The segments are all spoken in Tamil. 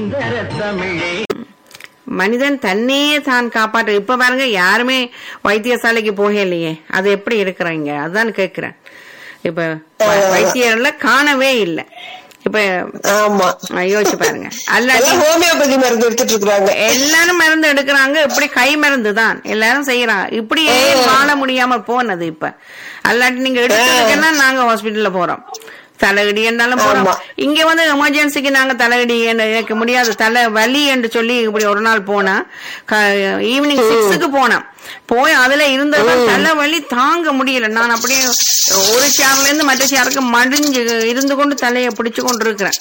சுந்தர தமிழே மனிதன் தன்னையே தான் காப்பாற்ற இப்ப பாருங்க யாருமே வைத்தியசாலைக்கு போகலையே அது எப்படி இருக்கிறாங்க அதான் கேக்குறேன் இப்ப வ- வைத்தியர்ல காணவே இல்லை இப்ப ஆமா அஹ், யோசிச்சு பாருங்க அல்லாட்டி எல்லாம் ஹோமியோபதி மருந்து எடுத்துட்டு இருக்காங்க எல்லாரும் மருந்து எடுக்கிறாங்க இப்படி கை மருந்து தான் எல்லாரும் செய்யறாங்க இப்படியே வாழ முடியாம போனது இப்ப அல்லாட்டி நீங்க எடுக்கிறதுக்குன்னா நாங்க ஹாஸ்பிட்டல்ல போறோம் தலையடி என்றாலும் போறோம் ஆமா. இங்க வந்து எமர்ஜென்சிக்கு நாங்க தலையடி என்று- எனக்கு முடியாது தலை வலி என்று சொல்லி இப்படி ஒரு நாள் போனா ஈவினிங் சிக்ஸுக்கு போனேன் போய் அதுல இருந்ததான் தலை வலி தாங்க முடியல நான் அப்படியே ஒரு சேர்ல இருந்து மற்ற சேருக்கு மடிஞ்சு இருந்து கொண்டு தலையை பிடிச்சு கொண்டு இருக்கிறேன்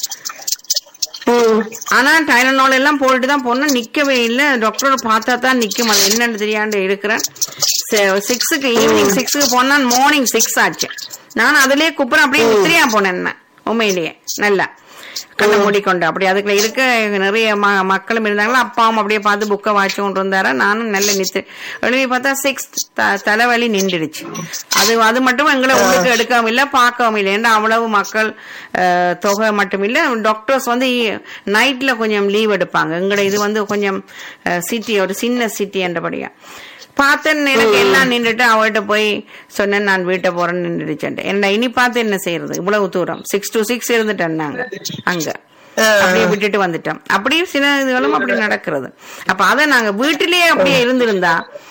ம். ஆனா டைலனால் எல்லாம் போட்டுட்டு தான் போனோம் நிக்கவே இல்ல டாக்டரோட பார்த்தா தான் நிக்கும் அது என்னன்னு தெரியாண்டு இருக்கிறேன் சிக்ஸுக்கு ஈவினிங் சிக்ஸுக்கு போனா மார்னிங் சிக்ஸ் ஆச்சு நான் அதுலயே குப்புறம் அப்படியே நித்திரையா போனேன் நான் உண்மையிலேயே நல்லா கண்ணை மூடிக்கொண்டு அப்படி அதுக்குள்ள இருக்க நிறைய ம- மக்களும் இருந்தாங்களா அப்பாவும் அப்படியே பார்த்து புக்கை வாட்சி கொண்டு வந்தாரா நானும் நல்ல நித்திரை எழுதி பார்த்தா சிக்ஸ் தலைவலி நின்றுடுச்சு அது அது மட்டும் எங்களை உள்ளுக்கு எடுக்கவும் இல்லை பார்க்கவும் இல்லை ஏன்னா அவ்வளவு மக்கள் அஹ், தொகை மட்டும் இல்ல டாக்டர்ஸ் வந்து நைட்ல கொஞ்சம் லீவ் எடுப்பாங்க எங்கட இது வந்து கொஞ்சம் சிட்டி ஒரு சின்ன சிட்டி என்றபடியா பார்த்தேன் எனக்கு எல்லாம் நின்றுட்டு அவர்கிட்ட போய் சொன்னேன் நான் வீட்டை போறேன்னு நின்றுடுச்சேன் என்ன இனி பார்த்து என்ன செய்யறது இவ்வளவு தூரம் சிக்ஸ் to சிக்ஸ் இருந்துட்டேன் நாங்க அங்க அப்படியே விட்டுட்டு வந்துட்டோம் அப்படியே சில இதுகளும் அப்படி நடக்கிறது அப்ப அத நாங்க வீட்டிலேயே அப்படியே இருந்திருந்தா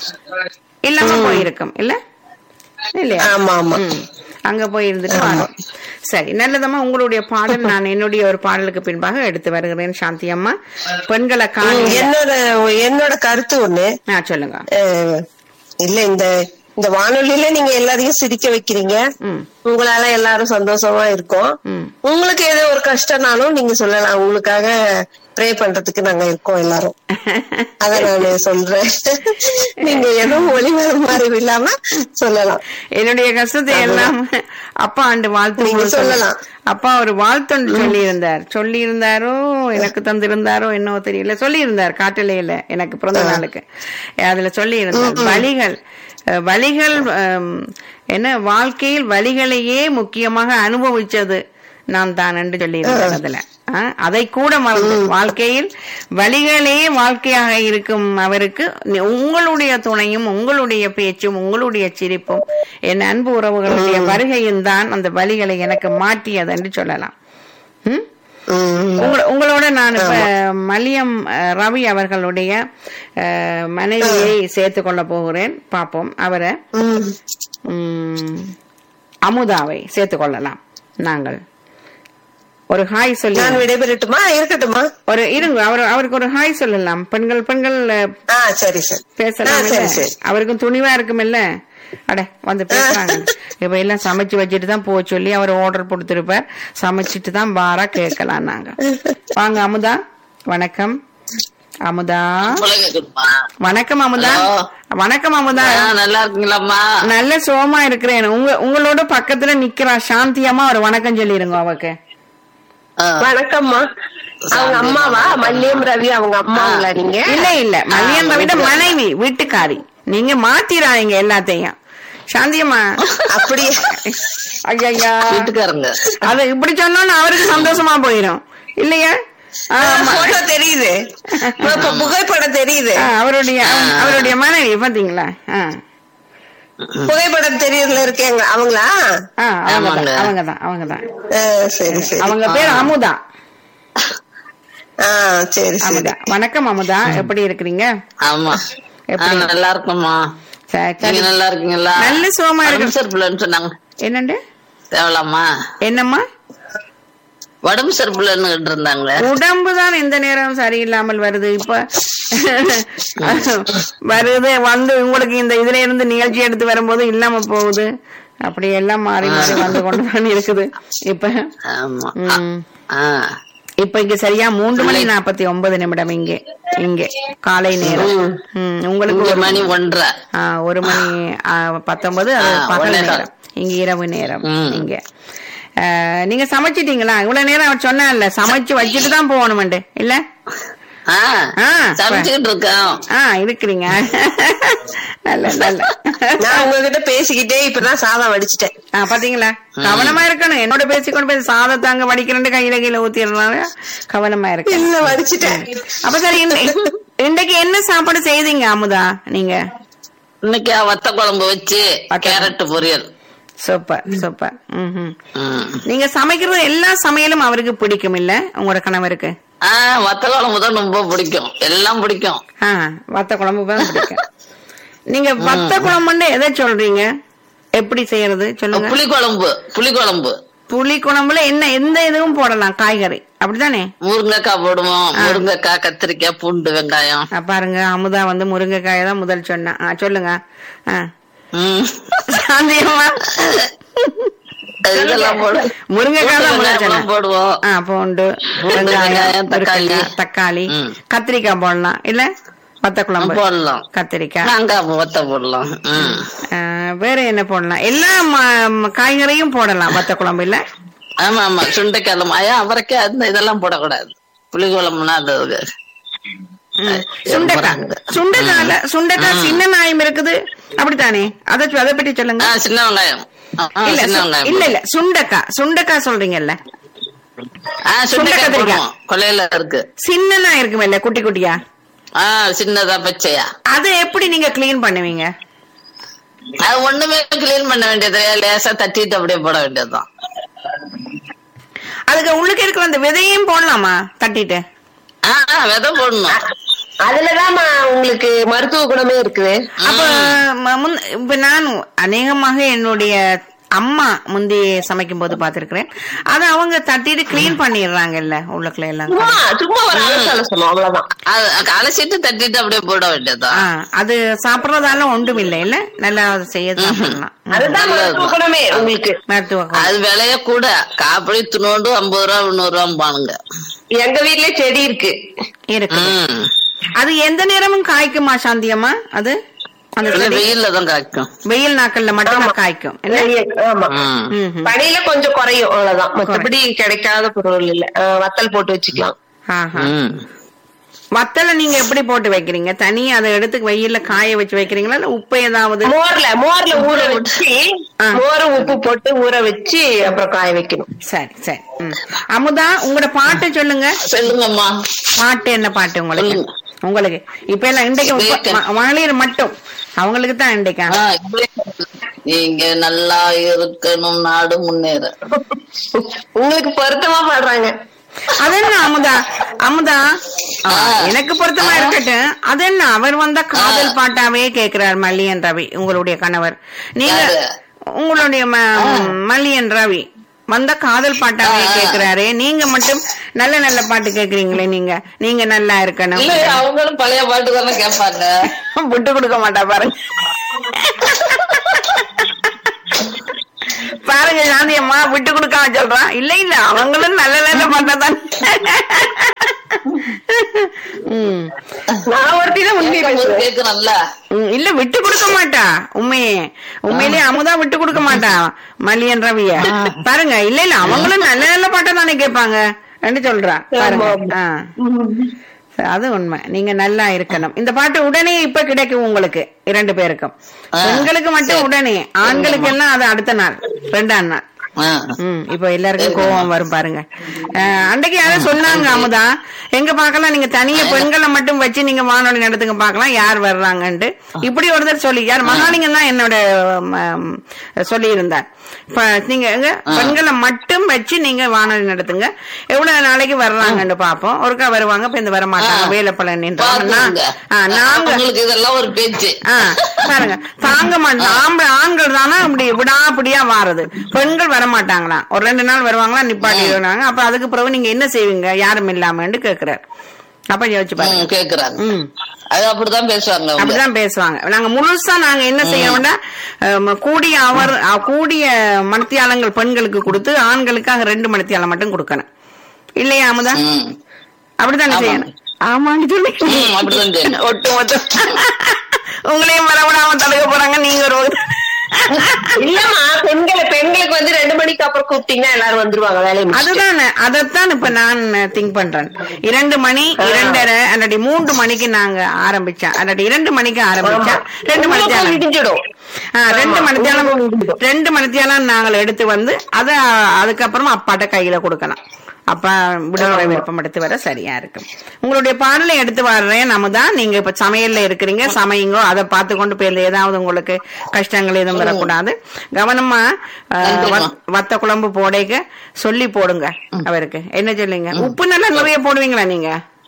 இல்லாம போயிருக்கோம் இல்ல இல்லையா ஆமா ஆமா ம். அங்க போய் இருந்துட்டு வரோம் சரி நல்லதம்மா உங்களுடைய பாடல் நான் என்னுடைய ஒரு பாடலுக்கு பின்பாக எடுத்து வருகிறேன் சாந்தி அம்மா பெண்களை காண என்னோட என்னோட கருத்து ஒண்ணு ஆ சொல்லுங்க அஹ், இல்ல இந்த இந்த வானொலியில நீங்க எல்லாரையும் சிரிக்க வைக்கிறீங்க ம் உங்களால எல்லாரும் சந்தோஷமா இருக்கும் ம் உங்களுக்கு ஏதோ ஒரு கஷ்டம்னாலும் நீங்க சொல்லலாம் உங்களுக்காக ப்ரே பண்றதுக்கு நாங்க இருக்கோம் எல்லாரும் அத நானு சொல்றேன் நீங்க எதுவும் ஒளிவர மாதிரி இல்லாம சொல்லலாம் என்னுடைய கஷ்டத்தை எல்லாம் அப்பா ஆண்டு வாழ்த்து நீங்க போது சொல்லலாம். அப்பா ஒரு வாழ்த்து சொல்லி இருந்தார் சொல்லி இருந்தாரோ எனக்கு தந்திருந்தாரோ என்னவோ தெரியல சொல்லி இருந்தார் காட்டலையில எனக்கு பிறந்த நாளுக்கு அதுல சொல்லி இருந்தார் வலிகள் அஹ், வலிகள் அம், என்ன வாழ்க்கையில் வலிகளையே முக்கியமாக அனுபவிச்சது நான் தான் என்று சொல்லி இருந்தார் அதுல ஆ, அதை கூட மறந்து வாழ்க்கையில் வழிகளே வாழ்க்கையாக இருக்கும் அவருக்கு நி- உங்களுடைய துணையும் உங்களுடைய பேச்சும் உங்களுடைய சிரிப்பும் என் அன்பு உறவுகளுடைய வருகையும் தான் அந்த வழிகளை எனக்கு மாற்றியது என்று சொல்லலாம் ம்? உம் உங்கள- உங்களோட நான் இப்ப மலியம் அஹ், ரவி அவர்களுடைய அஹ், மனைவியை சேர்த்துக் கொள்ள போகிறேன் பார்ப்போம் அவரை உம் ம், அமுதாவை சேர்த்துக் கொள்ளலாம் நாங்கள் ஒரு ஹாய் சொல்லி நான் விடைபெறட்டுமா இருக்கட்டுமா ஒரு இருங்க அவர் அவருக்கு ஒரு ஹாய் சொல்லலாம் பெண்கள் பெண்கள் அஹ், ஆ சரி சரி பேசலாம் ஆ, சரி, சரி. அவருக்கும் துணிவா இருக்குமில்ல அட வந்து பேசுறாங்க இப்ப எல்லாம் சமைச்சு வச்சுட்டு தான் போக சொல்லி அவர் ஆர்டர் கொடுத்திருப்பார் சமைச்சிட்டு தான் பாரா கேட்கலாம் நாங்க வாங்க அமுதா வணக்கம் அமுதா உலகம்மா. வணக்கம் அமுதா ஹலோ. வணக்கம் அமுதா ஆ, நல்லா இருக்கீங்களாம்மா நல்ல சோமா இருக்கிறேன் உங்க உங்களோட பக்கத்துல நிக்கிறா சாந்தியம்மா ஒரு வணக்கம் சொல்லிருங்க அவக்கு ஆ, வணக்கம்மா அவங்க அம்மாவா மல்லியம் ரவி அவங்க அம்மாங்களா நீங்க இல்ல இல்ல மல்லியன் விட மனைவி வீட்டுக்காரி நீங்க மாத்திராதீங்க எல்லாத்தையும் சாந்தியம்மா அப்படி ஐயா வீட்டுக்காரங்க அது இப்படி சொன்னோன்னு அவருக்கு சந்தோஷமா போயிரும் இல்லையா ஆமா. போட்டோ தெரியுது இப்ப புகைப்படம் தெரியுது ஆ, அவருடைய அவ- அவருடைய மனைவி பாத்தீங்களா ஆ. புகைப்படம் தெரியுதுல இருக்கேங்க அவங்களா ஆ, அவங்கதான் ஆமாங்க. அவங்கதான் அவங்கதான் ஆ, சரி சரி அவங்க பேர் அமுதா ஆ சரி சரி அமுதா வணக்கம் அமுதா எப்படி இருக்கிறீங்க ஆமா ஆ, எப்படி? நல்லா இருக்கோம்மா சரி, நீங்க சரி. நல்லா இருக்கீங்களா நல்ல சுகமா இருக்கு. உடம்பு சரிப்பில்லைன்னு சொன்னாங்க என்னண்டு தேவலாமா என்னம்மா உடம்பு சரிப்பில்லைன்னு இருந்தாங்களே உடம்பு தான் எந்த நேரம் சரியில்லாமல் வருது இப்ப வருது வந்து உங்களுக்கு இந்த இதுல இருந்து நிகழ்ச்சி எடுத்து வரும்போது இல்லாம போகுது அப்படி எல்லாம் மாறி மாறி வந்து கொண்டு தான் இருக்குது இப்ப ஆமா ம். ஆ இப்ப இங்க சரியா மூன்று மணி நாற்பத்தி ஒன்பது நிமிடம் இங்கே இங்கே காலை நேரம் ம், உங்களுக்கு இங்க ஒரு மணி ஒன்றரை ஆ, ஒரு மணி ஆ, பத்தொன்பது அது ஆ, பகல் ஒன்னே கால். நேரம் இங்க இரவு நேரம் ம். இங்க ஆ, நீங்க சமைச்சிட்டீங்களா இவ்வளவு நேரம் அவர் சொன்னார்ல சமைச்சு வச்சுட்டு தான் போகணுமெண்டு இல்ல ஆ, ஆ, சமைச்சுக்கிட்டு இருக்கோம் ஆ இருக்கிறீங்க நல்ல நல்ல நான் உங்ககிட்ட பேசிக்கிட்டே இப்பதான் சாதம் வடிச்சிட்டேன் ஆ பாத்தீங்களா கவனமா இருக்கணும் என்னோட பேசிக்கொண்டு பேசி சாதத்தை அங்க வடிக்கிறேன் கையில கீழே ஊத்திடுறாங்க கவனமா இருக்கு இல்ல வடிச்சிட்டேன் அப்ப சரி இன்னை- இன்னைக்கு என்ன சாப்பாடு செய்தீங்க அமுதா நீங்க இன்னைக்கு வத்த குழம்பு வச்சு வத்த- கேரட் பொரியல் சூப்பர் சூப்பர் ம்ஹும். ம். நீங்க சமைக்கிறது எல்லா சமையலும் அவருக்கு பிடிக்கும் இல்ல உங்களோட கணவருக்கு ஆ வத்த குழம்பு தான் ரொம்ப பிடிக்கும் எல்லாம் பிடிக்கும் ஆ வத்த குழம்பு தான் பிடிக்கும் நீங்க வத்த குழம்புன்னு எதை சொல்றீங்க எப்படி செய்யறது சொல்லுங்க புளி குழம்பு புளி குழம்பு புளி குழம்புல என்ன எந்த இதுவும் போடலாம் காய்கறி அப்படிதானே முருங்கைக்காய் போடுவோம் முருங்கைக்காய் கத்திரிக்காய் பூண்டு வெங்காயம் ஆ, பாருங்க அமுதா வந்து முருங்கைக்காயை தான் முதல் சொன்னா ஆ, சொல்லுங்க ஆ. ம். சாந்தியம்மா இதெல்லாம் போடுவோம் முருங்கைக்காய் தான் முதல் வெங்காயம் சொன்னா போடுவோம் ஆ பூண்டு பூண்டு, வெங்காயம் வெங்காயம், தக்காளி. முருங்கைக்காய், தக்காளி ம். கத்திரிக்காய் போடலாம் இல்ல வத்த குழம்பு போடலாம் கத்திரிக்காய் மாங்காய் வத்த போடலாம் ம். ஆ, வேற என்ன போடலாம் எல்லா ம- ம- காய்கறியும் போடலாம் வத்த குழம்பு இல்ல ஆமா ஆமா சுண்டைக்காய் மாயா அவரைக்காய் அந்த இதெல்லாம் போடக்கூடாது புளி குழம்புனா அது இது. ம். சுண்டைக்காய் சுண்டைக்காய்ல சுண்டைக்காய் சின்ன நாயம் இருக்குது அப்படித்தானே அதை சொ- அதை பற்றி சொல்லுங்க ஆ சின்ன வெங்காயம் ஆ, ஆ, இல்ல சின்ன சு- வெங்காயம் இல்ல இல்ல சுண்டைக்காய் சுண்டைக்காய் சொல்றீங்கல்ல ஆ சுண்டைக்காய் கத்திரிக்காய். போடுவோம் கொலையில இருக்கு சின்ன நாய் இருக்குமில்ல குட்டி குட்டியா ஆ சின்னதா பச்சையா அதை எப்படி நீங்க கிளீன் பண்ணுவீங்க அது ஒண்ணுமே கிளீன் பண்ண வேண்டியது லேசா தட்டிட்டு அப்படியே போட வேண்டியதுதான் அதுக்கு உள்ளுக்கு இருக்கிற அந்த விதையும் போடலாமா தட்டிட்டு ஆ ஆ, விதை போடணும் அதுலதான் உங்களுக்கு மருத்துவ குணமே இருக்குது அப்ப ம- முன் இப்ப நான் அநேகமாக என்னுடைய அம்மா முந்தி சமைக்கும் போது பாத்திருக்கிறேன் அதை அவங்க தட்டிட்டு கிளீன் பண்ணிடுறாங்கல்ல உள்ளுக்குள்ள எல்லாம் சும்மா சும்மா ஒரு அலசல சொன்னோம் அவ்வளவுதான் அது அலசிட்டு தட்டிட்டு அப்படியே போட வேண்டியதுதான் ஆ, அது சாப்பிடறதால ஒன்றும் இல்லை இல்ல நல்லா அதை செய்ய சாப்பிடலாம் ம். அதுதான் மருத்துவ குணமே உங்களுக்கு மருத்துவ குணம். அது விலைய கூட காப்படி துணோண்டு ஐம்பது ரூபா முந்நூறு ரூபா பானுங்க எங்க வீட்லயே செடி இருக்கு இருக்கு ம் அது எந்த நேரமும் காய்க்குமா சாந்தியம்மா அது அந்த இல்ல செடி வெயில்ல தான் காய்க்கும் வெயில் நாட்கள்ல மட்டும் காய்க்கும் இல்ல ஆமா ம் ம்ஹும். பனியில கொஞ்சம் குறையும் அவ்வளவுதான் மத்தபடி கிடைக்காத பொருள் இல்ல ஆ, வத்தல் போட்டு வச்சுக்கலாம் ஆஹா. ம் வத்தலை நீங்க எப்படி போட்டு வைக்கிறீங்க தனியா அதை எடுத்து வெயில்ல காய வச்சு வைக்கிறீங்களா இல்ல உப்பு ஏதாவது மோர்ல மோர்ல ஊற வச்சு ஆ. மோர உப்பு போட்டு ஊற வச்சு அப்புறம் காய வைக்கணும் சரி சரி ம். அமுதா உங்களோட பாட்டு சொல்லுங்க சொல்லுங்கம்மா பாட்டு என்ன பாட்டு உங்களுக்கு சொல்லுங்க. உங்களுக்கு இப்ப எல்லாம் இன்றைக்கு உப்ப- கேட்க. ம- மகளிர் மட்டும் அவங்களுக்கு தான் இன்றைக்கா ஆ, நீங்க நல்லா இருக்கணும் நாடு முன்னேற உங்களுக்கு பொருத்தமா பாடுறாங்க அது என்ன அமுதா அமுதா ஆ, எனக்கு பொருத்தமா இருக்கட்டும் அது என்ன அவர் வந்தா காதல் பாட்டாவே கேக்குறார் மல்லியன் ரவி உங்களுடைய கணவர் நீங்க யாரு? உங்களுடைய ம- மல்லியன் ரவி வந்த காதல் பாட்டாவே கேக்குறாரு நீங்க மட்டும் நல்ல நல்ல பாட்டு கேக்குறீங்களே நீங்க நீங்க நல்லா இருக்கணும் இல்ல அவங்களும் பழைய பாட்டு தானே கேட்பாங்க விட்டு கொடுக்க மாட்டா பாருங்க பாருங்க சாந்தி அம்மா விட்டு கொடுக்காம சொல்றான் இல்ல இல்ல அவங்களும் நல்ல நல்ல பாட்டா தான் ம். நான் ஒருத்தி தான் உண்மை பேசுறேன் கேக்குறல்ல ம், இல்ல விட்டு கொடுக்க மாட்டா உண்மையே உண்மையிலேயே அமுதா விட்டு கொடுக்க மாட்டா மல்லியன் ரவிய பாருங்க இல்ல இல்ல அவங்களும் நல்ல நல்ல பாட்டை தானே கேட்பாங்க சொல்றா பாருங்க ஆ. அது உண்மை நீங்க நல்லா இருக்கணும் இந்த பாட்டு உடனே இப்ப கிடைக்கும் உங்களுக்கு இரண்டு பேருக்கும் பெண்களுக்கு மட்டும் உடனே ஆண்களுக்கு எல்லாம் அது அடுத்த நாள் ரெண்டாம் நாள் ஆ. ம் இப்ப எல்லாருக்கும் கோவம் வரும் பாருங்க அஹ், அன்றைக்கு யாரும் சொன்னாங்க அமுதா எங்க பார்க்கலாம் நீங்க தனியா பெண்களை மட்டும் வச்சு நீங்க வானொலி நடத்துங்க பார்க்கலாம் யார் வர்றாங்கன்ட்டு இப்படி ஒருத்தர் சொல்லி யார் மகாலிங்கம் தான் என்னோட சொல்லி இருந்தார் இப்ப நீங்க எங்க பெண்களை மட்டும் வச்சு நீங்க வானொலி நடத்துங்க எவ்வளவு நாளைக்கு வர்றாங்கன்னு பாப்போம் ஒருக்கா வருவாங்க இப்ப இந்த வர மாட்டாங்க வேலை பலன் பாத்துங்க நாங்க உங்களுக்கு இதெல்லாம் ஒரு பேச்சு ஆ, பாருங்க தாங்க மாட்டோம் ஆம்பளை ஆண்கள் தானே இப்படி விடாப்பிடியா வாரது பெண்கள் வர மாட்டாங்களாம் ஒரு ரெண்டு நாள் வருவாங்களா நிப்பாட்டிடுவாங்க அப்ப அதுக்கு பிறகு நீங்க என்ன செய்வீங்க யாரும் இல்லாமன்னு கேக்குறாரு அப்ப யோசிச்சு பாருங்க ம், கேக்குறாங்க ம் அது அப்படிதான் பேசுவாங்க அவங்க. அப்படிதான் பேசுவாங்க நாங்க முழுசா நாங்க என்ன செய்யணும்னா அம், கூடிய அவர் அ, கூடிய மனத்தியாளங்கள் பெண்களுக்கு கொடுத்து ஆண்களுக்காக ரெண்டு மனத்தியாளம் மட்டும் கொடுக்கணும் இல்லையா அமுதா ம். அப்படித்தானே ஆமா. செய்யணும் ஆமான்னு சொல்லி ம், அப்படிதான் செய்யணும். ஒட்டு மொத்தம் உங்களையும் வரவிடாம தடுக்க போறாங்க நீங்க ஒரு இல்லம்மா பெண்களை பெண்களுக்கு வந்து ரெண்டு மணிக்கு அப்புறம் கூப்பிட்டீங்கன்னா எல்லாரும் வந்துருவாங்க வேலையை முடிச்சுட்டு. அதுதான் அதைத்தான் இப்ப நான் திங்க் பண்றேன் இரண்டு மணி இரண்டரை அல்லாட்டி மூன்று மணிக்கு நாங்க ஆரம்பிச்சோம் அல்லாட்டி இரண்டு மணிக்கு ஆரம்பிச்சா ரெண்டு மணி உங்களுக்கு விடிஞ்சிடும் ஆ, ரெண்டு ஆமா, மணித்தியாலம் உங்களுக்கு ரெண்டு மணித்தியாலம் நாங்கள் எடுத்து வந்து அத அதுக்கப்புறமா அப்பாட்ட கையில கொடுக்கணும் அப்பா விடுமுறை விருப்பம் எடுத்து வர சரியா இருக்கும் உங்களுடைய பாடலை எடுத்து வர்றேன் நம்ம தான் நீங்க இப்ப சமையல்ல இருக்கிறீங்க சமையுங்கோ அதை பார்த்து கொண்டு போய் ஏதாவது உங்களுக்கு கஷ்டங்கள் எதுவும் வரக்கூடாது கவனமா ஆ, வத்- வத்த குழம்பு போடைக்க சொல்லி போடுங்க அவருக்கு என்ன சொல்லுங்க உப்பு நல்லா நிறைய போடுவீங்களா நீங்க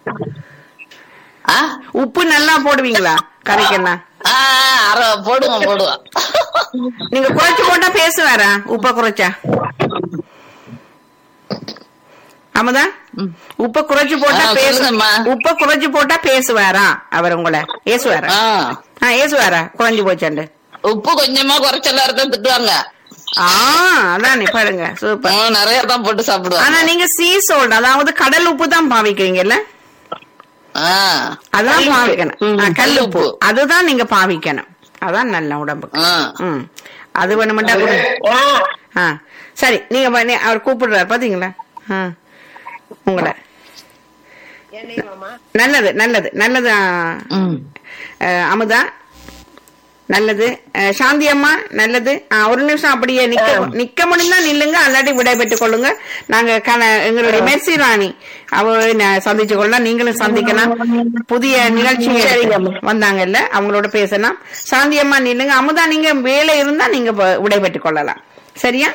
ஆ? உப்பு நல்லா போடுவீங்களா கறிக்கெல்லாம் ஆ, அரை போடுவோம் போடுவோம் நீங்க குறைச்சு போட்டா பேசுவாரா உப்ப குறைச்சா ஆமாதா உப்ப குறைச்சு போட்டா ஆ, பேசு சொல்லுங்கம்மா. உப்ப குறைச்சு போட்டா பேசுவாரா அவர் உங்களை ஏசுவாரா ஆ. ஆ ஏசுவாரா குறைஞ்சு போச்சாண்டு உப்பு கொஞ்சமா குறைச்சலா இருந்தா திட்டுவாங்க ஆ அதானே பாருங்க சூப்பர் ஆ, நிறைய தான் போட்டு சாப்பிடுவாங்க ஆனா நீங்க சீ சோல்ட் அதாவது கடல் உப்பு தான் பாவிக்கிறீங்கல்ல ஆ. அதான் பாவிக்கணும் ஆ, கல் உப்பு உப்பு. அதுதான் நீங்க பாவிக்கணும் அதான் நல்ல உடம்புக்கு ஆ. ம் அது வேணுமெண்டா கூட ஆ, ஆ சரி நீங்க வ- நீ- அவர் கூப்பிடுறாரு பாத்தீங்களா ஆ உங்களை என்னையவாம்மா? நல்லது நல்லது நல்லது ஆ, ம். அஹ், அமுதா நல்லது அஹ், சாந்தி அம்மா நல்லது ஆ, ஒரு நிமிஷம் அப்படியே நிக்க நிக்க முடிந்தா நில்லுங்க அல்லாட்டி விடை பெற்றுக் கொள்ளுங்க நாங்க கன- எங்களுடைய மெர்சி ராணி அவ ந- சந்திச்சு கொள்ளலாம் நீங்களும் சந்திக்கலாம் புதிய நிகழ்ச்சி வந்தாங்கல்ல அவங்களோட பேசலாம் சாந்தி அம்மா நில்லுங்க அமுதா நீங்க வேலை இருந்தா நீங்க வ- விடை பெற்றுக் கொள்ளலாம் சரியா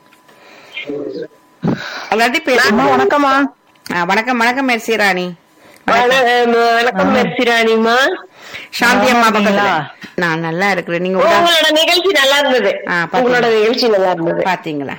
அல்லாட்டி பேச வணக்கம்மா வணக்கம் வணக்கம் மெர்சி ராணி வண- வணக்கம் மெர்சிராணிமா சாந்தி அம்மா பக்கத்துல நான் நல்லா இருக்கிறேன் நீங்க உடா- உங்களோட நிகழ்ச்சி நல்லா இருந்தது ஆ, பாத்தீங்க. உங்களோட நிகழ்ச்சி நல்லா இருந்தது பாத்தீங்களா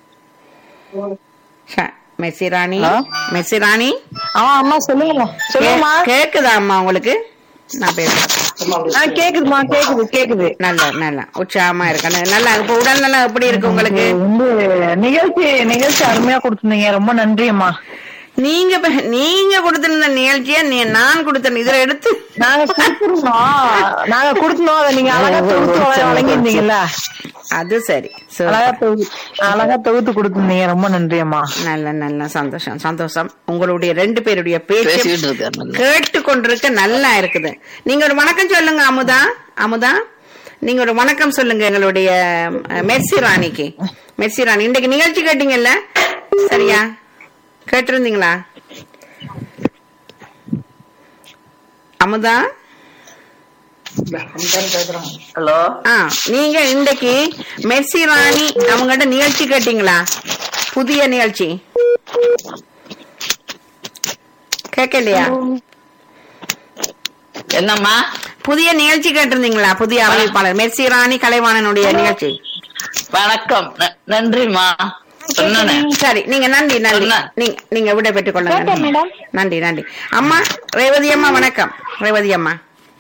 ஷ- மெர்சி ராணி மெர்சி ராணி ஆ அம்மா சொல்லுங்கம்மா சொல்லுங்கம்மா கே- கேக்குதா அம்மா உங்களுக்கு நான் பேசுறேன் ஆ கேக்குதுமா கேக்குது கேக்குது நல்லா நல்லா உற்சாகமா இருக்கணும் நல்லா இப்ப உடல் நல்லா எப்படி இருக்கு உங்களுக்கு வந்து நிகழ்ச்சி நிகழ்ச்சி அருமையா கொடுத்திருந்தீங்க ரொம்ப நன்றி அம்மா நீங்க ப- நீங்க கொடுத்திருந்த நிகழ்ச்சிய நீ- நான் கொடுத்தேன் இதுல எடுத்து நாங்க கொடுத்துருந்தோம் நாங்க கொடுத்தோம் அதை நீங்க அழகா தொகுத்து வழ- வழங்கியிருந்தீங்கல்ல அது சரி So, அழகா தொகுத்து அழகா தொகுத்து கொடுத்திருந்தீங்க ரொம்ப நன்றி அம்மா நல்ல நல்ல சந்தோஷம் சந்தோஷம் உங்களுடைய ரெண்டு பேருடைய பேச்சு பேசிக்கிட்டு இருக்காரு நல்லா. கேட்டு கொண்டிருக்க நல்லா இருக்குது நீங்க ஒரு வணக்கம் சொல்லுங்க அமுதா அமுதா நீங்க ஒரு வணக்கம் சொல்லுங்க எங்களுடைய அஹ், மெர்சி ராணிக்கு மெர்சி ராணி இன்றைக்கு நிகழ்ச்சி கேட்டீங்கல்ல சரியா கேட்டிருந்தீங்களா அமுதா ஹலோ ஆ நீங்க இன்றைக்கு மெர்சி ராணி அவங்ககிட்ட நிகழ்ச்சி கேட்டீங்களா புதிய நிகழ்ச்சி கேட்கலையா என்னம்மா புதிய நிகழ்ச்சி கேட்டிருந்தீங்களா புதிய அறிவிப்பாளர் மெர்சி ராணி கலைவாணனுடைய நிகழ்ச்சி வணக்கம் ந- நன்றிம்மா சொன்னேனே சரி நீங்க நன்றி நன்றி சொன்னேன். நீங்க நீங்க விட பெற்றுக் கொள்ளுங்க நன்றி நன்றி அம்மா ரேவதி அம்மா வணக்கம் ரேவதி அம்மா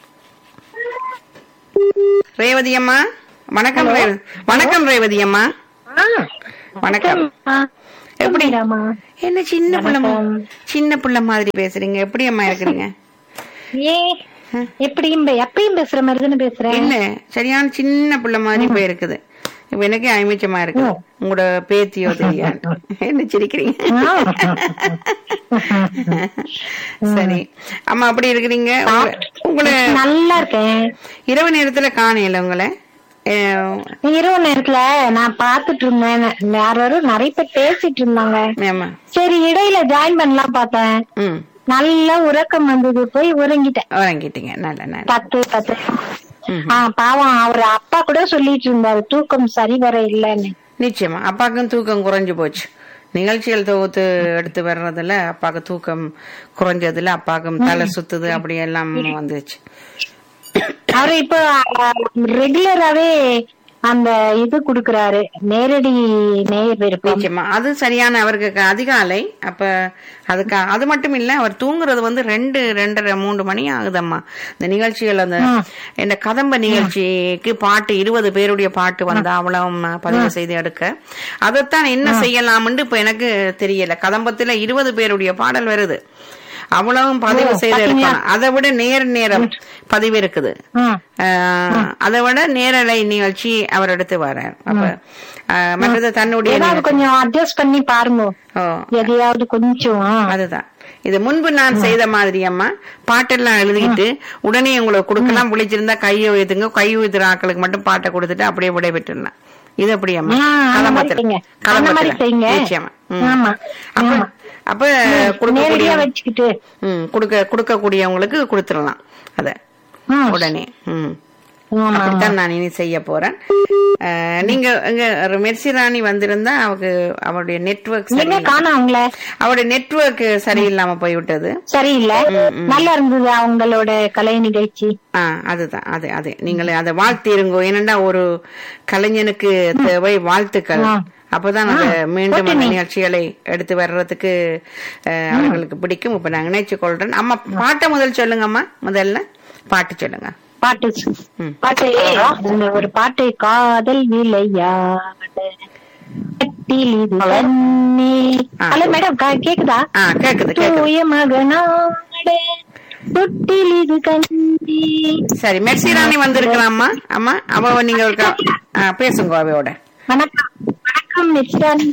ரேவதி அம்மா வணக்கம் ரேவதி வணக்கம் ரேவதி அம்மா வணக்கம் எப்படி என்ன சின்ன புள்ள மா- சின்ன புள்ள மாதிரி பேசுறீங்க எப்படி அம்மா இருக்கிறீங்க ஏ எப்படியும் பே- எப்பயும் பேசுற மாதிரி தானே பேசுறேன் இல்ல சரியான சின்ன புள்ள மாதிரி போயிருக்குது இப்ப எனக்கே ஐமிச்சமா இருக்கு உங்களோட பேத்தியோ தெரியாது என்ன சிரிக்கிறீங்க சரி அம்மா அப்படி இருக்கிறீங்க உங்க- உங்களை நல்லா இருக்கேன் இரவு நேரத்துல காணையில உங்களை அஹ், இரவு நேரத்துல நான் பாத்துட்டு இருந்தேன் யாரும் நிறைய பேர் பேசிட்டு இருந்தாங்க ஆமா சரி இடையில ஜாயின் பண்ணலாம் பார்த்தேன் ம் நல்ல உறக்கம் வந்தது போய் உறங்கிட்டேன் வாங்கிட்டீங்க நல்ல நல்ல பத்து பத்து ம். ஆ பாவம் அவர் அப்பா கூட சொல்லிட்டு இருந்தாரு தூக்கம் சரி வர இல்லன்னு நிச்சயமா அப்பாவுக்கும் தூக்கம் குறைஞ்சு போச்சு நிகழ்ச்சிகள் தொகுத்து எடுத்து வர்றதுல அப்பாவுக்கு தூக்கம் குறைஞ்சதுல அப்பாவுக்கும் தலை சுத்துது அப்படி எல்லாம் வந்துச்சு அவரு இப்போ ரெகுலராவே அந்த இது குடுக்கறாரு நேரடி நேர் விருப்பம் நிச்சயமா அது சரியான அவருக்கு க- அதிகாலை அப்ப அதுக்கு அது மட்டும் இல்ல அவர் தூங்குறது வந்து ரெண்டு ரெண்டரை மூன்று மணி ஆகுதம்மா இந்த நிகழ்ச்சிகள் அந்த இந்த கதம்ப நிகழ்ச்சிக்கு பாட்டு இருபது பேருடைய பாட்டு வந்தா அவ்வளவு பதிவு செய்து எடுக்க அதைத்தான் என்ன செய்யலாம்னு இப்ப எனக்கு தெரியல கதம்பத்துல இருபது பேருடைய பாடல் வருது அவ்வளவும் பதிவு செய்து எடுக்கணும் அதை விட நேர் நேரம் பதிவு இருக்குது ம். ஆஹ், அதை விட நேரலை நிகழ்ச்சி அவர் எடுத்து வரார் அப்ப ஆஹ், மற்றது தன்னுடைய ஏதாவது நிகழ்ச்சி. கொஞ்சம் அட்ஜஸ்ட் பண்ணி பாருங்க ஓ எதையாவது கொஞ்சம் அதுதான் இது முன்பு நான் செய்த மாதிரி அம்மா பாட்டெல்லாம் எழுதிட்டு உடனே உங்களுக்கு கொடுக்கலாம் விழிச்சிருந்தா கையை உயர்த்துங்க கை உயர்த்துற ஆட்களுக்கு மட்டும் பாட்டை கொடுத்துட்டு அப்படியே விடைபெற்றுலாம் இது அப்படி அம்மா ஆ, அந்த மாதிரி கலம்பத்துல செய்யுங்க. அந்த மாதிரி கலம்பத்துல செய்யுங்க. நிச்சயமா ம். ஆமா, அப்ப ஆமா. அப்ப கொடுக்கக்கூடிய நேரடியா வச்சுக்கிட்டு ம் கொடுக்க கொடுக்கக்கூடியவங்களுக்கு கொடுத்துடலாம் அத ம். உடனே ம் ஆமா, ஆமா. அப்படித்தான் நான் இனி செய்ய போறேன் அஹ், நீங்க இங்க மெர்சி ராணி வந்திருந்தா அவக்கு அவருடைய நெட்வொர்க் எங்க சரியில்லை காணோம் அவங்கள அவருடைய நெட்வொர்க் சரியில்லாம போய்விட்டது சரியில்லை நல்லா இருந்தது அவங்களோட கலை நிகழ்ச்சி ஆ அதுதான் அது அது நீங்களே அதை வாழ்த்திருங்கோ ஏனண்டா ஒரு கலைஞனுக்கு தேவை வாழ்த்துக்கள் ஆ. அப்பதான் அந்த மீண்டும் அந்த போட்டுனே. நிகழ்ச்சிகளை எடுத்து வர்றதுக்கு அஹ், அவர்களுக்கு பிடிக்கும் இப்ப நான் நினைச்சு கொள்றேன் அம்மா பாட்டை முதல் சொல்லுங்கம்மா முதல்ல பாட்டு சொல்லுங்க பாட்டு ம். பாட்டு இந்த ஒரு பாட்டு காதல் விளையாட கட்டில் இது தண்ணி ஆ. ஹலோ மேடம் கேக்குதா ஆ கேக்குது கேக்குது தூய மகனாட தொட்டில் இது கண்ணி சரி மெர்சி ராணி வந்திருக்கலாமா அம்மா அவ நீங்க ஒரு க- ஆ, பேசுங்க அவையோட வணக்கம் வணக்கம் மிஸ்டர்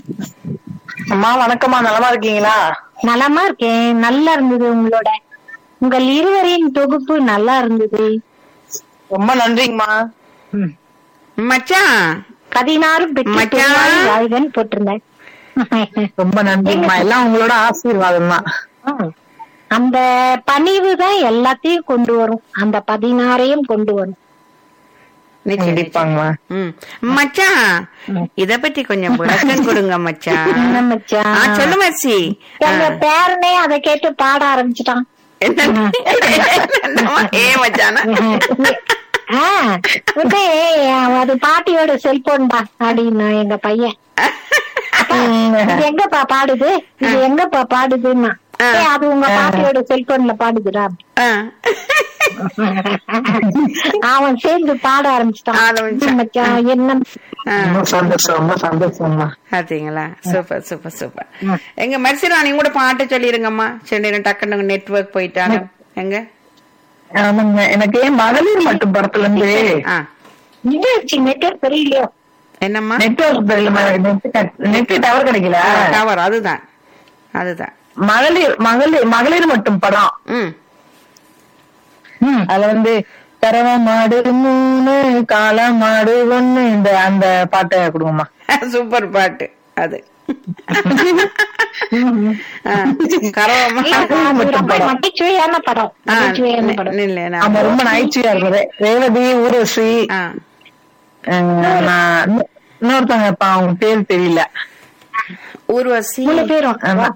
அம்மா வணக்கம்மா நலமா இருக்கீங்களா நலமா இருக்கேன் நல்லா இருந்தது உங்களோட உங்கள் இருவரின் தொகுப்பு நல்லா இருந்தது ரொம்ப நன்றிங்கம்மா ம். மச்சான் பதினாறும் பெற்று மச்சான். பெருவாழ் வாழ்கன்னு போட்டிருந்தேன் ரொம்ப நன்றிங்கம்மா எல்லாம் உங்களோட ஆசீர்வாதம் தான் ம். அந்த பணிவு தான் எல்லாத்தையும் கொண்டு வரும் அந்த பதினாறையும் கொண்டு வரும் நிச்சயம், நிச்சயம். கண்டிப்பாங்கம்மா ம். மச்சான் இத பத்தி கொஞ்சம் விளக்கம் கொடுங்க மச்சான் என்ன மச்சான்? ஆ, சொல்லு மெர்சி ஆ, எங்க பேரனே அதை கேட்டு பாட ஆரம்பிச்சிட்டான் என்ன என்னம்மா? ஏ மச்சானா ஆ, உடனே, அது பாட்டியோட செல்போன் தான் அப்படின்னா எங்க பையன் இது எங்கப்பா பாடுது இது எங்கப்பா பாடுதுன்னா ஆ. "ஏய், அது உங்க பாட்டியோட செல்போன்ல பாடுதுடா ஆ. அவன் சேர்ந்து பாட ஆரம்பிச்சிட்டான் ஆரம்பிச்சான். மச்சான் என்ன ஆ. ரொம்ப சந்தோஷம் ரொம்ப சந்தோஷம்மா பாத்தீங்களா சூப்பர் சூப்பர் சூப்பர் எங்க மெர்சிராணி கூட பாட்டு சொல்லிருங்கம்மா சரி டக்குன்னு நெட்வொர்க் போயிட்டாங்க எங்க ஆமாங்க எனக்கு மகளிர் மட்டும் படத்துல இருந்து ஆ இது நெட்வொர்க் தெரியலையோ என்னம்மா நெட்வொர்க் நெட் டவர் கிடைக்கல டவர் அதுதான் அதுதான் மகளிர் மகளிர் மகளிர் மட்டும் படம் ம் அதுல வந்து கரவ மாடு மூணு காளை மாடு ஒண்ணு இந்த அந்த பாட்டை கொடுங்கம்மா சூப்பர் பாட்டு அது ஆ, கரவமா அது ரொம்ப நகைச்சுவையான படம் ஆ, நகைச்சுவையான படம் இல்ல நான் ஆமா ரொம்ப நகைச்சுவையா இருக்குது ரேவதி ஊரசி ஆ அஹ், நான் இன்னொ- இன்னொருத்தவங்க இப்ப அவங்க பேர் தெரியல ஊர்வசி மூணு பேரும் ஆமா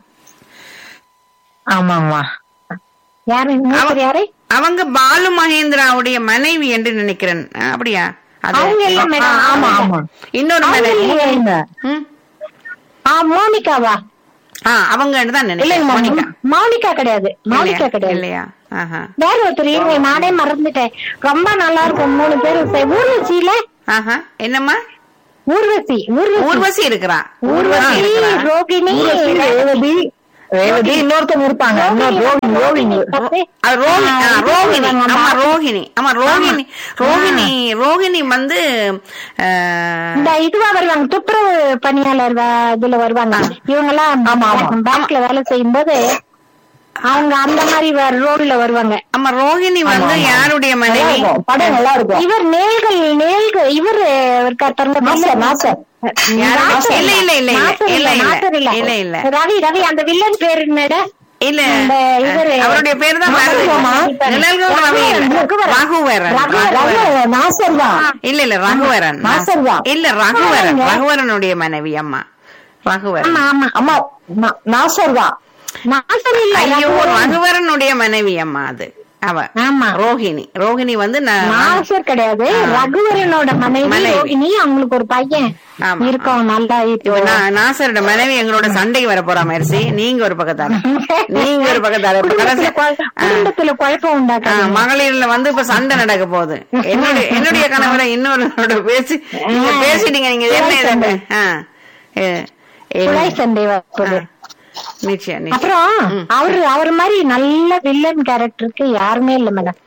ஆமாமா யாரு இன்னொருத்தர் யாரு அவங்க பாலு மகேந்திராவுடைய மனைவி என்று நினைக்கிறேன் ஆ, அப்படியா அது அவங்க இல்ல மேடம் ஆமா ஆமா இன்னொரு அவங்க மனைவி இல்லையே. இல்ல. ம். ஆ மோனிகாவா ஆ அவங்க தான் நினைக்கிறேன் மோனிகா மௌனிகா கிடையாது மௌனிகா இல்லையா? கிடையாது இல்லையா ஆஹா வேற ஒருத்தர் இருங்க நானே மறந்துட்டேன் ரொம்ப நல்லா இருக்கும் மூணு பேரும் சே- ஊர்வசியில ஆஹா என்னம்மா ஊர்வசி ஊர்வசி ஊர்வசி இருக்கிறா ஊர்வசி இருக்கிறா. ரோகிணி ரேவதி ரேவதி இன்னொருத்தவங்க இருப்பாங்க இன்னொரு ரோகிணி ரோகிணி அது ரோஹி- ஆ, ஆ, இது ரோஹிணி சொல்லுவாங்க, ஆமா அந்த- ரோஹிணி ஆமா ரோஹிணி ரோஹிணி ரோஹிணி வந்து ஆ, இந்த இதுவா வருவாங்க துப்புரவு பணியாளர் வ- இதுல வருவாங்க இவங்க எல்லாம் பேங்க்ல வேலை செய்யும் போது அவங்க அந்த மாதிரி ரோல்ல வருவாங்க ஆமா ரோஹிணி வந்து யாருடைய மனைவி படம் நல்லா இருக்கும் இவர் நேல்கள் நேல்கள் இவர் இருக்கார் பாருங்க நாசர், நாசர். யாரு? நாசர் இல்ல, இல்ல, இல்ல, இல்ல, நாசர் இல்ல, இல்ல. நாசர் இல்ல. இல்ல, இல்ல. ரவி ரவி அந்த வில்லன் பேரு என்னடா இல்ல இந்த இவரு- அவருடைய பேர் தான் வருது. ரகுவரன். நிழல்கள் ரவி இல்ல. ரகுவரன். ரகுவரன் ரகுவரன். ரகுவரன். நாசர் தான் இல்ல இல்ல ரகுவரன் நாசர் தான். இல்ல ரகுவரன் ஆமாங்க. ரகுவரனுடைய மனைவி அம்மா ரகுவரன் ஆமா ஆமா அம்மா நா- நாசர் தான் நாசர் இல்ல ஐயோ ரகுவரன். ரகுவரனுடைய மனைவி அம்மா அது அவ ஆமா ரோஹிணி ரோஹிணி வந்து நான் நாசர் கிடையாது ரகுவரனோட மனைவி மனைவி. ரோகிணி அவங்களுக்கு ஒரு பையன் ஆமா, இருக்கும் நல்லா இப்ப இப்போ நான் நாசரோட மனைவி எங்களோட சண்டைக்கு வர போறா மெர்சி நீங்க ஒரு பக்கத்தால நீங்க ஒரு பக்கத்தால இப்ப கடைசி குடும்பத்துல குழ- ஆ. குடும்பத்துல குழப்பம் ஆ, உண்டாக்க மகளிர்ல வந்து இப்ப சண்டை நடக்க போகுது என்னுடைய என்னுடைய கணவரை இன்னொரு பேசி நீங்க பேசிட்டீங்க நீங்க இது என்ன இது என்ன? ஆ. ஏ, என்ன? குழாய் சண்டை வரப்போகுது ஆ. நிச்சயம் நிச்சயம் அப்புறம் அவரு அவர் மாதிரி நல்ல வில்லன் கேரக்டருக்கு யாருமே இல்ல மேடம்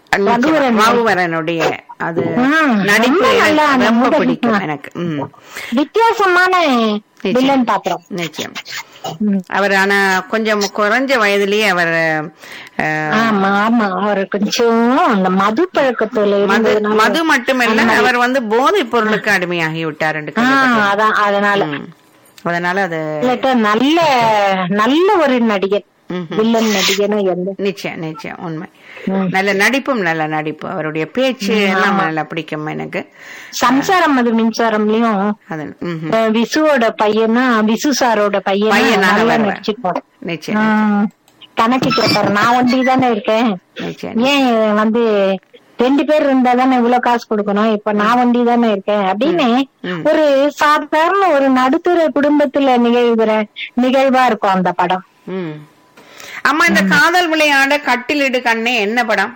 ரகுவரன். ரகுவரனுடைய அது ம், நடிப்பு ரொம்ப நல்லா எனக்கு அந்த ரொம்ப முதல் பிடிக்கும் ஆ. எனக்கு ம் வித்தியாசமான வில்லன் பாத்திரம் நிச்சயம் ம். அவர் ஆனா கொஞ்சம் குறைஞ்ச வயதிலேயே அவர் அஹ், ஆமா ஆமா அவர் கொஞ்சம் அந்த மது பழக்கத்துல மது இருந்ததுனால- மது மட்டுமல்ல அவர் வந்து போதைப் பொருளுக்கு அடிமையாகி விட்டார் என்று ஆ, கேள்விப்பட்டேன். அதான் அதனால ம். அதனால அது இல்லாட்டா நல்ல நல்ல ஒரு நடிகர் ம்ஹும். வில்லன் நடிகனும் எந்த நிச்சயம் நிச்சயம் உண்மை ம். நல்ல நடிப்பும் நல்ல நடிப்பு அவருடைய பேச்சு எல்லாம் நல்லா பிடிக்கும் எனக்கு சம்சாரம் அது மின்சாரம்லயும் அது ம்ஹும். அஹ், விசுவோட பையனா விசு சாரோட பையனா பையனாக நல்லா வருவார். நடிச்சிருப்பார் நிச்சயம் ஆஹ், கணக்கு கேட்டாரு நான் ஒண்டி தானே இருக்கேன் நிச்சயம் ஏன் வந்து ரெண்டு பேர் இருந்தா தானே இவ்வளவு காசு கொடுக்கணும் இப்ப நான் வண்டி தானே இருக்கேன் அப்படின்னு ம். ஒரு சாதாரண ஒரு நடுத்தர குடும்பத்துல நிகழ்கிற நிகழ்வா இருக்கும் அந்த படம் ம். அம்மா இந்த காதல் விளையாட கட்டிலிடு கண்ணே என்ன படம்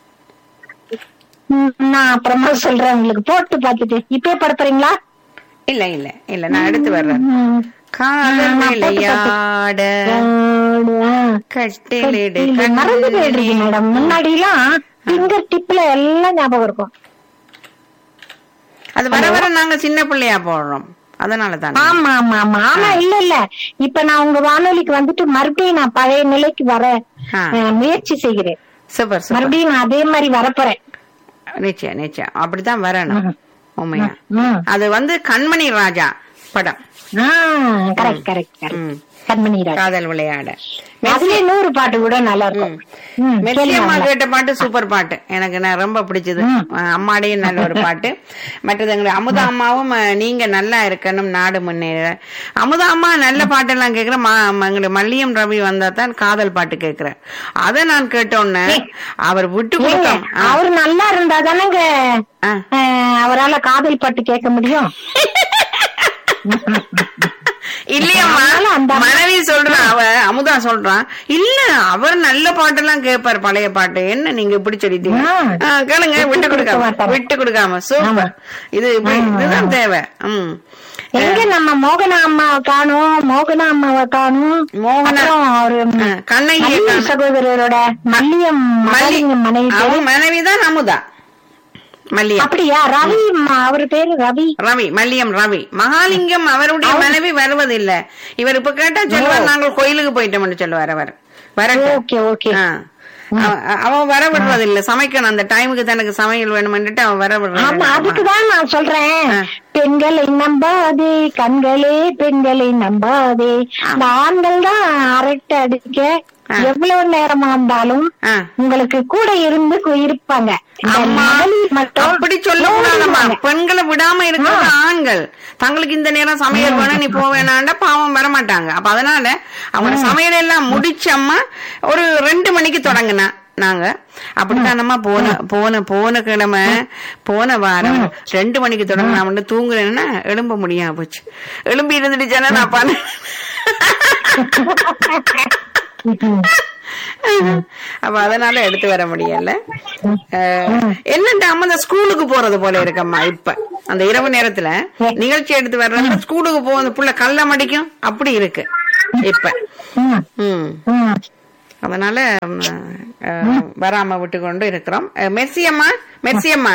ம், நான் அப்புறமா சொல்றேன் உங்களுக்கு போட்டு பாத்துட்டு இப்பயே படுத்துறீங்களா இல்ல இல்ல இல்ல நான் எடுத்து வர்றேன் ம். காதல் நான் போட்டு விளையாட கட்டிலிடு இது மறந்து போயிடுறீங்க மேடம் முன்னாடி எல்லாம் பிங்கர் டிப்ல எல்லாம் ஞாபகம் இருக்கும் அது வர வர நாங்க சின்ன பிள்ளையா போடுறோம் அதனால தான் ஆமா ஆமா ஆமா ஆனா இல்ல இல்ல இப்ப நான் உங்க வானொலிக்கு வந்துட்டு மறுபடியும் நான் பழைய நிலைக்கு வர ஆ. அஹ், முயற்சி செய்கிறேன் சூப்பர் சூப்பர் மறுபடியும் நான் அதே மாதிரி வரப்போறேன் நிச்சயம் நிச்சயம் அப்படித்தான் வரணும் உண்மையா ம். அது வந்து கண்மணி ராஜா படம் கரெக்ட் கரெக்ட் கரெக்ட் ம். கண்மணி ராஜா காதல் விளையாட அதுலயே நூறு பாட்டு கூட நல்லா இருக்கும் ம், மெர்சியம்மா கேளுங்க. கேட்ட பாட்டு சூப்பர் பாட்டு எனக்கு நான் ரொம்ப பிடிச்சது அஹ் அம்மாடையும் நல்ல ஒரு பாட்டு மற்றது எங்க அமுதா அம்மாவும் அஹ், நீங்க நல்லா இருக்கணும் நாடு முன்னேற அமுதா அம்மா நல்ல பாட்டெல்லாம் கேக்குறேன் எங்களுக்கு மல்லியம் ரவி வந்தா தான் காதல் பாட்டு கேக்குறேன் அதை நான் கேட்டோன்னே அவர் விட்டு ஏங்க, கொடுத்தோம் அவர் நல்லா இருந்தா தானேங்க ஆ. அஹ், அவரால காதல் பாட்டு கேட்க முடியும் இல்லையம்மா அதனால அந்த அம்மா- மனைவி சொல்றான் அவ அமுதா சொல்றான் இல்ல அவர் நல்ல பாட்டெல்லாம் கேட்பார் பழைய பாட்டு என்ன நீங்க இப்படி சொல்லிட்டீங்க ஆ. ஆ, கேளுங்க விட்டு விட்டு கொடுக்க கொடுக்காம மாட்டாங்க. விட்டு கொடுக்காம சூப்பர் இது இப்படி- இதுதான் தேவை ம் எங்க நம்ம மோகனா அம்மாவை காணும் மோகனா அம்மாவை காணும் மோகனா- அப்புறம் அவரு ஆ, கண்ணகியை மல்லிகை காணோம். சகோதரரோட மல்லியம் மல்லி மகாலிங்கம் மனைவி பேரு. அவன் மனைவிதான் அமுதா மல்லியம் அப்படியா ரவி ம- அவரு பேரு ரவி ரவி மல்லியம் ரவி மகாலிங்கம் அவருடைய மனைவி வருவதில்லை இவர் இப்ப கேட்டா சொல்லுவார் நாங்கள் கோயிலுக்கு போயிட்டோம்னு சொல்லுவார் அவர் வரட்டும் ஓகே ஓகே ஆ. அவ- அவன் வர விடுறதில்ல சமைக்கணும் அந்த டைமுக்கு தனக்கு சமையல் வேணும்னுட்டு அவன் வர ஆமா விடுறது அதுக்குதான் நான் சொல்றேன் ஆ. பெண்களை நம்பாதே கண்களே பெண்களை நம்பாதே இந்த ஆண்கள் தான் அரட்டை அடிக்க எவ்வளவு நேரமா இருந்தாலும் ஆ. உங்களுக்கு கூட இருந்து கு- இருப்பாங்க இந்த அம்மா மகளிர் மட்டும் அப்படி சொல்லக்கூடாதம்மா ஓடிடுவாங்க. பெண்களை விடாம இருக்கிறது ஆண்கள் தங்களுக்கு இந்த நேரம் சமையல் வேணும் நீ போக வேணாண்டா பாவம் வர மாட்டாங்க அப்ப அதனால அவங்க சமையல் எல்லாம் முடிச்சம்மா ஒரு ரெண்டு மணிக்கு தொடங்குனா நாங்க அப்படித்தானம்மா போன போன போன கிழமை போன வாரம் ரெண்டு மணிக்கு தொடங்க நான் வந்து தூங்குறேன்னா எழும்ப முடியாம போச்சு எழும்பி இருந்துடுச்சானா நான் பண்ண அப்ப அதனால எடுத்து வர முடியல அஹ், என்னண்டா அம்மா இந்த ஸ்கூலுக்கு போறது போல இருக்கம்மா இப்ப அந்த இரவு நேரத்துல நிகழ்ச்சி எடுத்து வர்றது ஸ்கூலுக்கு போ அந்த புள்ள கல்ல மடிக்கும் அப்படி இருக்கு இப்ப ம், ம் ம். அதனால ம், அஹ், வராம விட்டு கொண்டு இருக்கிறோம் அஹ், மெர்சி அம்மா மெர்சி அம்மா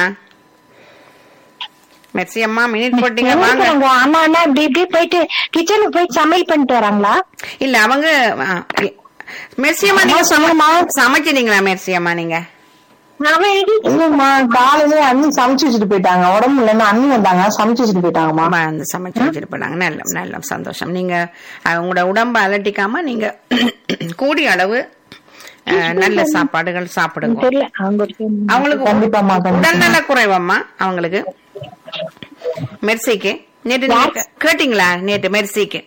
மெர்சி அம்மா மினிட் போட்டீங்க எங்க வாங்க போறாங்க? அம்மா அண்ணா இப்படி இப்படி போயிட்டு கிச்சனுக்கு போய் சமையல் பண்ணிட்டு வராங்களா இல்ல அவங்க அஹ், மெர்சி அம்மா நீங்க சம- சமைச்சிட்டீங்களா மெர்சி அம்மா நீங்க அவன் எடி- இல்லம்மா காலையில அண்ணி சமைச்சு வச்சுட்டு போயிட்டாங்க உடம்பு இல்லைன்னு அண்ணி வந்தாங்க சமைச்சு வச்சுட்டு போயிட்டாங்கம்மா அம்மா அந்த சமைச்சு வச்சுட்டு போனாங்க நல்ல நல்ல சந்தோஷம் நீங்க அஹ், உங்களோட உடம்ப அலட்டிக்காம நீங்க கூடிய அளவு அஹ், நல்ல சாப்பாடுகள் சாப்பிடுங்க தெரியல அவங்க ஒரு- அவங்களுக்கு கண்டிப்பாம்மா, கண்டிப்பா. உடல்நல குறைவம்மா அவங்களுக்கு மெர்சிக்கு நேற்று நீங்க கே- கேட்டீங்களா நேற்று மெர்சிக்கு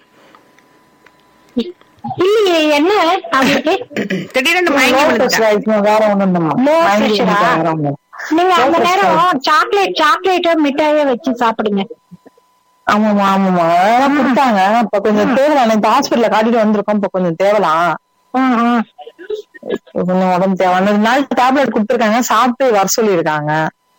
இல்லையே என்ன அவங்களுக்கு திடீர்னு மயங்கி விழுந்துட்டா வேற ஒண்ணும் இல்லம்மா Low வாங்கி pressure ஆ? வேற ஒண்ணும் இல்ல. நீங்க அந்த நேரம் சாக்லேட் சாக்லேட்டோ மிட்டாயோ வச்சு சாப்பிடுங்க ஆமாமா ஆமாமா அதெல்லாம் கொடுத்தாங்க இப்ப கொஞ்சம் தேவலாம் இந்த ஹாஸ்பிட்டல்ல காட்டிட்டு வந்திருக்கோம் இப்ப கொஞ்சம் தேவலாம் ம், ம். இப்ப கொஞ்சம் உடம்பு தேவை ரெண்டு நாள் டேப்லெட் கொடுத்துருக்காங்க சாப்பிட்டு வர சொல்லியிருக்காங்க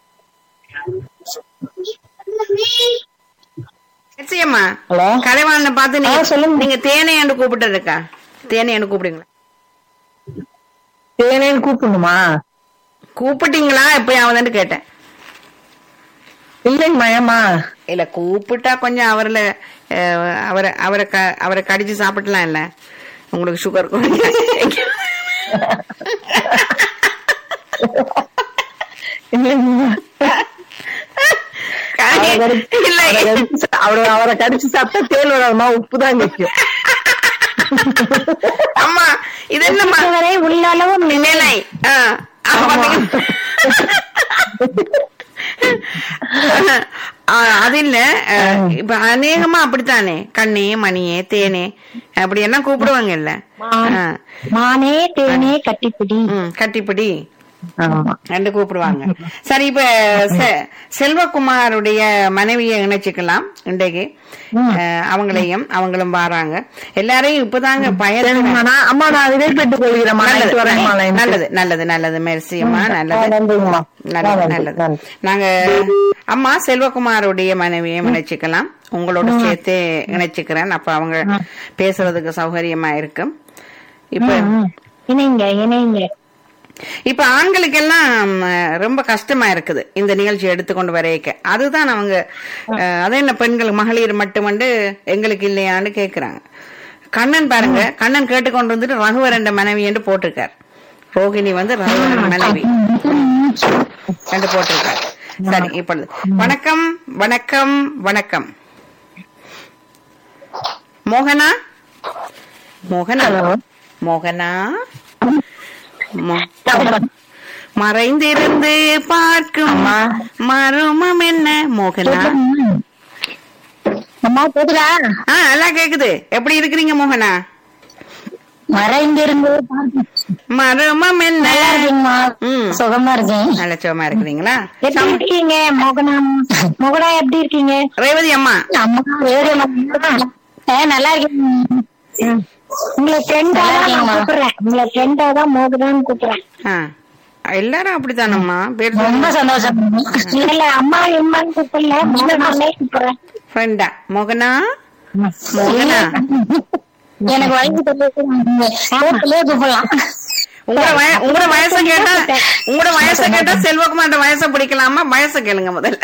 நிச்சயமா ஹலோ கலைவாணனை பார்த்து ஆ, நீங்க சொல்லுங்க. நீங்க தேனையாண்டு கூப்பிட்டு இருக்கா தேனையாண்டு கூப்பிடுங்களா தேனேன்னு கூப்பிடணுமா கூப்பிட்டீங்களா எப்பயாவதுன்னு கேட்டேன் இல்லைங்கம்மா ஏம்மா இல்ல கூப்பிட்டா கொஞ்சம் அவர்ல அஹ், அவரை அவரை க- அவரை கடிச்சு சாப்பிடலாம் இல்ல உங்களுக்கு சுகர் இல்லைங்கம்மா அவரை கடிச்சு- இல்ல அவரை கடிச்சு சா- அவரை அவரை கடிச்சு சாப்பிட்டா தேல் வராதுமா உப்பு தான் வைக்கும் அம்மா இது என்னம்மா வரை உள்ள அளவு நிலை ஆ, ஆ, பாத்தீங்க? ஆ, அது இல்ல அஹ், இப்ப அநேகமா அப்படித்தானே கண்ணே மணியே தேனே அப்படி எல்லாம் கூப்பிடுவாங்க இல்ல ஆ. மானே தேனே கட்டிப்பிடி ம், கட்டிப்பிடி ஆமா ரெண்டு கூப்பிடுவாங்க சரி இப்ப செ- செல்வகுமாருடைய மனைவியை இணைச்சுக்கலாம் இன்றைக்கு அஹ், அவங்களையும் அவங்களும் வராங்க எல்லாரையும் இப்பதாங்க பயன் சரிங்கம்மா நான் அம்மா நான் விடைபெற்றுக் கொள்கிறேம்மா நல்லது நைட்டு வரேன்மா லைன் நல்லது நல்லது நல்லது மெர்சி அம்மா நல்லது நன்றிங்கம்மா நல்லது நன்றி, நல்லது நன்றி. நாங்க அம்மா செல்வகுமாருடைய மனைவியை இணைச்சுக்கலாம் உங்களோட சேர்த்து இணைச்சுக்கிறேன் அப்ப அவங்க பேசுறதுக்கு சௌகரியமா இருக்கும் இப்ப இணைங்க இணைங்க இப்ப ஆண்களுக்கெல்லாம் அஹ், ரொம்ப கஷ்டமா இருக்குது இந்த நிகழ்ச்சி எடுத்துக்கொண்டு வரையக்க அதுதான் அவங்க அஹ், அதே என்ன பெண்கள் மகளிர் மட்டுமண்டு எங்களுக்கு இல்லையான்னு கேக்குறாங்க கண்ணன் பாருங்க கண்ணன் கேட்டுக்கொண்டு வந்துட்டு ரகுவரண்ட மனைவி என்று போட்டிருக்கார் ரோகிணி வந்து ரகுவரன் மனைவி ரெண்டு போட்டிருக்கார் சரி இப்பொழுது வணக்கம் வணக்கம் வணக்கம் மோகனா மோகனா மோகனா மோ- மறைந்திருந்து பார்க்கும் மருமம் என்ன மோகனா அம்மா கேக்குதா ஆ எல்லாம் கேக்குது எப்படி இருக்கிறீங்க மோகனா மறைந்திருந்து மருமம் என்ன நல்லா இருக்கீங்கம்மா ம் சுகமா இருக்கேன் நல்ல சுகமா இருக்கிறீங்களா எப்படி இருக்கீங்க மோகனா மோகனா எப்படி இருக்கீங்க ரேவதி அம்மா அம்மா வேறு ஏ நல்லா இருக்கீங்க உங்களை ஃப்ரெண்டா தான் கூப்பிடுறேன் உங்களை ஃப்ரெண்டா தான் மோகனான்னு கூப்பிடுறேன் ஆ எல்லாரும் அப்படித்தானம்மா பேர் ரொம்ப சந்தோஷம் இல்ல அம்மா எம்மான்னு கூப்பிடல மோகனாலே கூப்பிடுறேன் ஃப்ரெண்டா மோகனா மோகனா எனக்கு வயசு தெரியல கூப்பிடலாம் உங்களோட வய உங்களோட வயசை கேட்டா உங்களோட வயசை கேட்டா செல்வகுமார் வயசை பிடிக்கலாமா வயசை கேளுங்க முதல்ல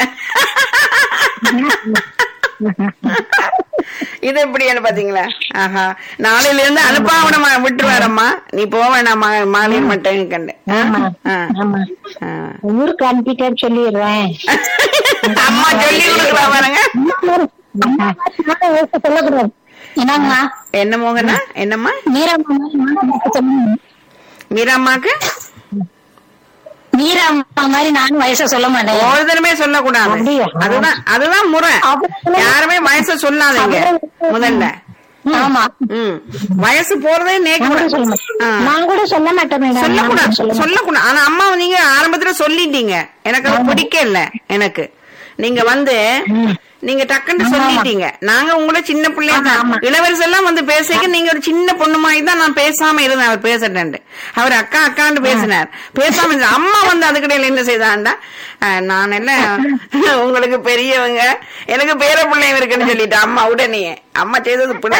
இது எப்படின்னு பாத்தீங்களா ஆஹா நாளையில இருந்து அனுப்பாவன விட்டுருவாரம்மா நீ போக வேணாம் ம- மகளிர் மட்டும் கண்டு ஆ? ஆ. ஆமா ஆ. ஊருக்கு அனுப்பிட்டேன்னு சொல்லிடுறேன் அம்மா சொல்லி கொடுக்கலாம் பாருங்க சொல்லக்கூடாது என்னங்கம்மா என்ன மோகனா என்னம்மா மீரம்மா மீராம்மாக்கு மீரம்மா மாதிரி நானும் வயசை சொல்ல மாட்டேன் ஒரு தடவை சொல்லக்கூடாது அப்படியா? அதுதான் அதுதான் முறை அப்ப- யாருமே வயசை சொல்லாதீங்க முதல்ல ஆமா ம் வயசு போறதே நேக்கு நான் கூட சொல்ல மாட்டேன். ஆ. நான் கூட சொல்ல மாட்டேன் மேடம் சொல்லக்கூடாது சொல்ல சொல்லக்கூடாது ஆனா அம்மா நீங்க ஆரம்பத்துல சொல்லிட்டீங்க எனக்கு அது பிடிக்கல எனக்கு நீங்க வந்து நீங்க டக்குன்னு சொல்லிட்டீங்க நாங்க உங்கள சின்ன பிள்ளையா தான் இளவரசி எல்லாம் வந்து பேசிக்க நீங்க ஒரு சின்ன பொண்ணு மாதிரி தான் நான் பேசாம இருந்தேன் அவர் பேசட்டேன் அவர் அக்கா அக்கான்னு பேசினார் பேசாம இருந்தா அம்மா வந்து அதுக்கிடையில என்ன செய்தாண்டா அஹ், நான் எல்லாம் உங்களுக்கு பெரியவங்க எனக்கு பேர பிள்ளைங்க இருக்குன்னு சொல்லிட்டு அம்மா உடனே அம்மா செய்தது பிள்ளை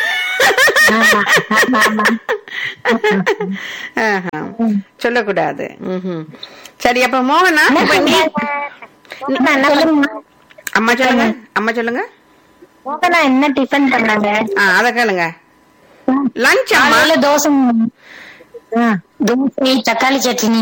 ஆஹா. சொல்லக்கூடாது ம்ஹும். சரி அப்ப மோகனா இப்ப நீ சொல்லுங்க அம்மா சொல்லுங்க அம்மா சொல்லுங்க மோகனா என்ன டிஃபன் பண்ணாங்க ஆ அத கேளுங்க லஞ்ச் அம்மா காலையில தோசை தோசை தக்காளி சட்னி